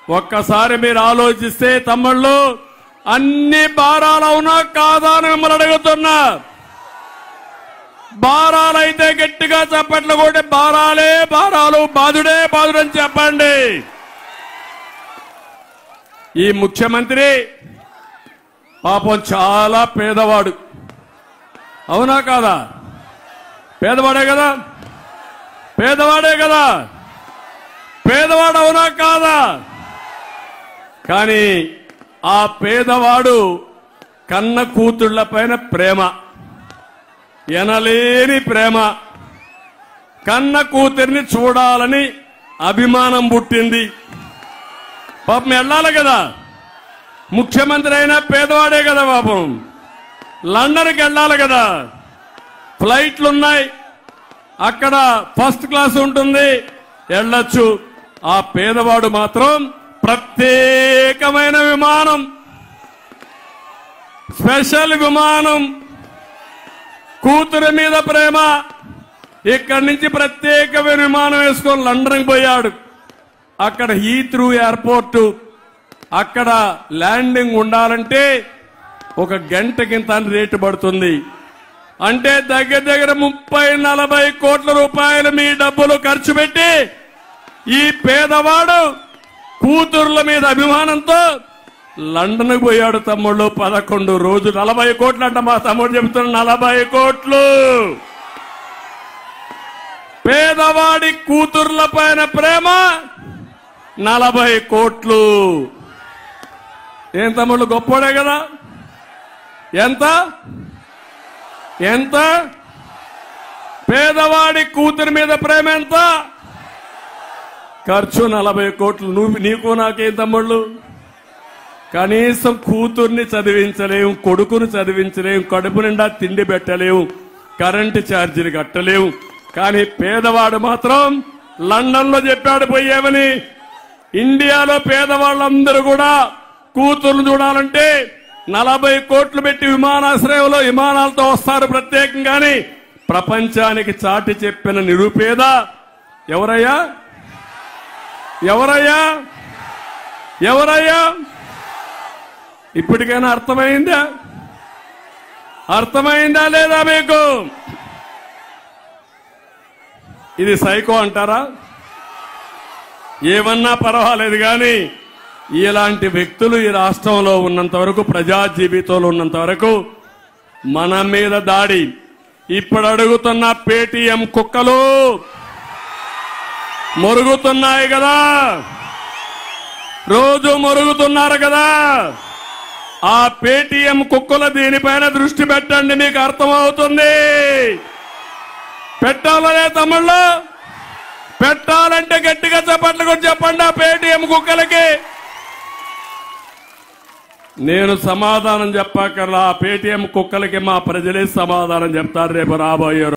ఒక్కసారి మీరు ఆలోచిస్తే తమ్ముళ్ళు అన్ని భారాలు అవునా కాదా అని మిమ్మల్ని అడుగుతున్నా భారాలైతే గట్టిగా చప్పట్లు కొట్టి భారాలే భారాలు బాధుడే బాధుడు అని చెప్పండి ఈ ముఖ్యమంత్రి పాపం చాలా పేదవాడు అవునా కాదా పేదవాడే కదా పేదవాడే కదా పేదవాడు అవునా కాదా కానీ ఆ పేదవాడు కన్న కూతుళ్ల పైన ప్రేమ ఎనలేని ప్రేమ కన్న కూతుర్ని చూడాలని అభిమానం పుట్టింది పాపం వెళ్ళాలి కదా ముఖ్యమంత్రి అయినా పేదవాడే కదా పాపం లండన్కి వెళ్ళాలి కదా ఫ్లైట్లు ఉన్నాయి అక్కడ ఫస్ట్ క్లాస్ ఉంటుంది వెళ్ళొచ్చు ఆ పేదవాడు మాత్రం ప్రత్యేకమైన విమానం స్పెషల్ విమానం కూతురు మీద ప్రేమ ఇక్కడి నుంచి ప్రత్యేకమైన విమానం వేసుకొని లండన్కి పోయాడు అక్కడ హీత్రూ ఎయిర్పోర్టు అక్కడ ల్యాండింగ్ ఉండాలంటే ఒక గంటకింత అని రేటు పడుతుంది అంటే దగ్గర దగ్గర ముప్పై నలభై కోట్ల రూపాయలు మీ డబ్బులు ఖర్చు పెట్టి ఈ పేదవాడు కూతుర్ల మీద అభిమానంతో లండన్ పోయాడు తమ్ముళ్ళు పదకొండు రోజులు నలభై కోట్లు అంట మా తమ్ముడు చెబుతున్న నలభై కోట్లు పేదవాడి కూతుర్ల పైన ప్రేమ నలభై కోట్లు ఏం తమ్ముళ్ళు గొప్పోడే కదా ఎంత ఎంత పేదవాడి కూతురి మీద ప్రేమ ఎంత ఖర్చు నలభై కోట్లు నువ్వు నీకు నాకేం తమ్ముళ్ళు కనీసం కూతుర్ని చదివించలేము కొడుకుని చదివించలేము కడుపు నిండా తిండి పెట్టలేము కరెంటు ఛార్జీలు కట్టలేము కానీ పేదవాడు మాత్రం లండన్ లో చెప్పాడు పోయేమని ఇండియాలో పేదవాళ్ళందరూ కూడా కూతుర్లు చూడాలంటే నలభై కోట్లు పెట్టి విమానాశ్రయంలో విమానాలతో వస్తారు ప్రత్యేకంగాని ప్రపంచానికి చాటి చెప్పిన నిరుపేద ఎవరయ్యా ఎవరయ్యా ఎవరయ్యా ఇప్పటికైనా అర్థమైందా అర్థమైందా లేదా మీకు ఇది సైకో అంటారా ఏమన్నా పర్వాలేదు కానీ ఇలాంటి వ్యక్తులు ఈ రాష్ట్రంలో ఉన్నంత వరకు ప్రజా జీవితంలో ఉన్నంత వరకు మన మీద దాడి ఇప్పుడు అడుగుతున్న పేటీఎం కుక్కలు మొరుగుతున్నాయి కదా రోజు మొరుగుతున్నారు కదా ఆ పేటీఎం కుక్కల దీనిపైన దృష్టి పెట్టండి మీకు అర్థమవుతుంది పెట్టాలనే తమ్ముళ్ళు పెట్టాలంటే గట్టిగా చెప్పట్లు కూడా చెప్పండి ఆ పేటీఎం కుక్కలకి నేను సమాధానం చెప్పక్కర్లా ఆ పేటీఎం కుక్కలకి మా ప్రజలే సమాధానం చెప్తారు రేపు రాబోయే